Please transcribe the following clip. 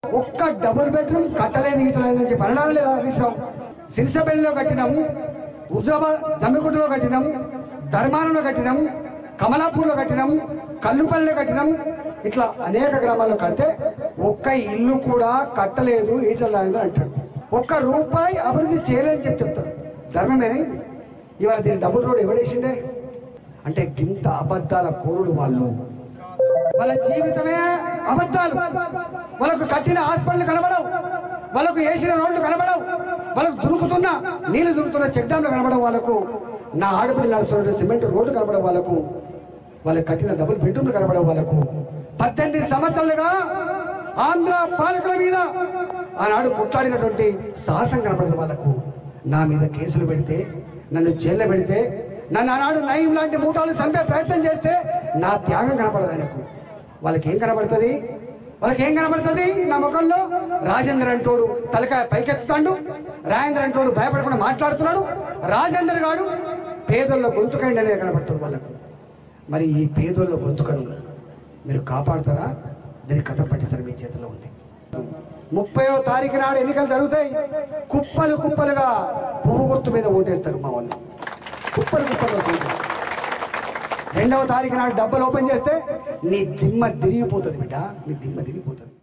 ఒక్క double bedroom కట్టలేదు ఇటలేదు చెప్పి అనడం లేదా విషయం సిరిసబెల్లిలో కట్టినాము హుజాబాద్ జమ్మికుంటలో కట్టినాము ధర్మానంలో కట్టినాము కమలాపూర్లో కట్టినాము కల్లుపల్లిలో కట్టినాము ఇట్లా అనేక గ్రామాల్లో కడితే ఒక్క ఇల్లు కూడా కట్టలేదు ఈటలేదు అంటాడు ఒక్క రూపాయి అభివృద్ధి చేయలేదని చెప్పి చెప్తాడు ధర్మమేనా ఇది ఇవాళ దీని డబుల్ రోడ్ ఎవడేసిండే అంటే గింత అబద్ధాల కోరుడు వాళ్ళు వాళ్ళ జీవితమే అబద్ధాలు వాళ్ళకు కట్టిన హాస్పిటల్ కనబడవు వాళ్ళకు వేసిన రోడ్లు కనబడవు వాళ్ళకు దురుకుతున్న నీళ్లు దురుకుతున్న చెక్ డ్యాంలు కనబడవు వాళ్ళకు నా ఆడపిడి నడుస్తున్న సిమెంట్ రోడ్డు కనబడవు వాళ్ళకు వాళ్ళకి కట్టిన డబుల్ బెడ్రూమ్లు కనబడవు వాళ్ళకు పద్దెనిమిది సంవత్సరాలుగా ఆంధ్ర పాలకుల మీద ఆనాడు పుట్లాడినటువంటి సాహసం కనబడదు వాళ్ళకు నా మీద కేసులు పెడితే నన్ను జైల్లో పెడితే నన్ను ఆనాడు నయం లాంటి మూటాలు చంపే ప్రయత్నం చేస్తే నా త్యాగం కనపడదు ఆయనకు వాళ్ళకి ఏం కనబడుతుంది వాళ్ళకి ఏం కనబడుతుంది నా ముఖంలో రాజేంద్ర అంటోడు తలకాయ పైకెత్తుతాడు రాజేంద్ర అంటోడు భయపడకుండా మాట్లాడుతున్నాడు రాజేంద్ర గాడు పేదల్లో గొంతుకండి అనేది కనబడుతుంది వాళ్ళకు మరి ఈ పేదోళ్ళ గొంతుకను మీరు కాపాడుతారా దీనికి కథం పట్టిస్తారు మీ చేతిలో ఉంది ముప్పయో తారీఖు నాడు ఎన్నికలు జరుగుతాయి కుప్పలు కుప్పలుగా పువ్వు గుర్తు మీద ఓటేస్తారు మా వాళ్ళు కుప్పలు కుప్పలుగా ఓటేస్తారు. రెండవ తారీఖు నాడు డబ్బులు ఓపెన్ చేస్తే నీ దిమ్మ తిరిగిపోతుంది బిడ్డ నీ దిమ్మ తిరిగిపోతుంది